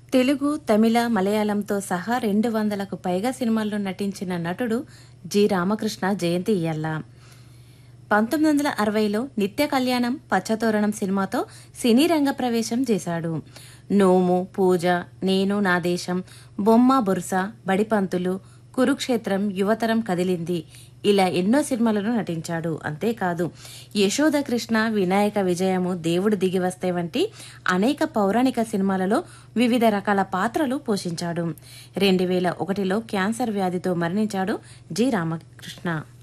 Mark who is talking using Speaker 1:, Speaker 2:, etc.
Speaker 1: తెలుగు తమిళ మలయాళంతో సహా రెండు వందలకు పైగా సినిమాల్లో నటించిన నటుడు జి రామకృష్ణ జయంతి ఇయ్యల్ల పంతొమ్మిది వందల అరవైలో నిత్య కళ్యాణం పచ్చతోరణం సినిమాతో సినీ రంగ ప్రవేశం చేశాడు నోము పూజ నేను నా దేశం బొమ్మ బొరుస బడిపంతులు కురుక్షేత్రం యువతరం కదిలింది ఇలా ఎన్నో సినిమాలను నటించాడు అంతేకాదు యశోద కృష్ణ వినాయక విజయము దేవుడు దిగి వస్తే వంటి అనేక పౌరాణిక సినిమాలలో వివిధ రకాల పాత్రలు పోషించాడు రెండు వేల ఒకటిలో క్యాన్సర్ వ్యాధితో మరణించాడు జి రామకృష్ణ